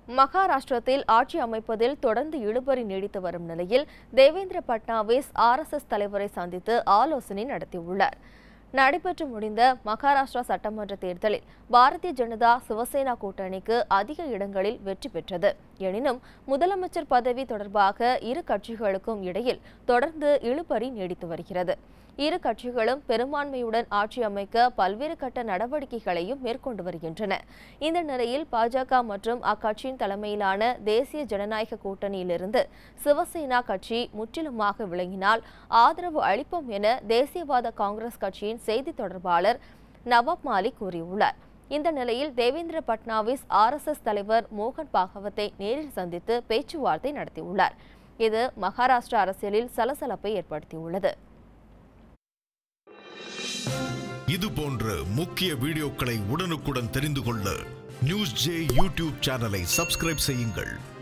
மகாராஷ்டிரத்தில் ஆட்சி அமைப்பதில் தொடர்ந்து இழுபறி நீடித்து வரும் நிலையில் தேவேந்திர பட்னாவிஸ் ஆர்எஸ்எஸ் தலைவரை சந்தித்து ஆலோசனை நடத்தியுள்ளார் நடைபெற்று முடிந்த மகாராஷ்டிரா சட்டமன்ற தேர்தலில் பாரதிய ஜனதா சிவசேனா கூட்டணிக்கு அதிக இடங்களில் வெற்றி பெற்றது எனினும் முதலமைச்சர் பதவி தொடர்பாக இரு கட்சிகளுக்கும் இடையில் தொடர்ந்து இழுபறி நீடித்து வருகிறது இரு கட்சிகளும் பெரும்பான்மையுடன் ஆட்சி அமைக்க பல்வேறு கட்ட நடவடிக்கைகளையும் மேற்கொண்டு வருகின்றன இந்த நிலையில் பாஜக மற்றும் அக்கட்சியின் தலைமையிலான தேசிய ஜனநாயக கூட்டணியிலிருந்து சிவசேனா கட்சி முற்றிலுமாக விளங்கினால் ஆதரவு அளிப்போம் என தேசியவாத காங்கிரஸ் கட்சியின் செய்தி தொடர்பாளர் நவாப் மாலிக் கூறியுள்ளார் இந்த நிலையில் தேவேந்திர பட்னாவிஸ் ஆர்எஸ்எஸ் தலைவர் மோகன் பாகவத்தை நேரில் சந்தித்து பேச்சுவார்த்தை நடத்தியுள்ளார் இது மகாராஷ்டிரா அரசியலில் சலசலப்பை ஏற்படுத்தியுள்ளது இது போன்ற முக்கிய வீடியோக்களை உடனுக்குடன் தெரிந்து கொள்ள நியூஸ் ஜே யூடியூப் சேனலை சப்ஸ்கிரைப் செய்யுங்கள்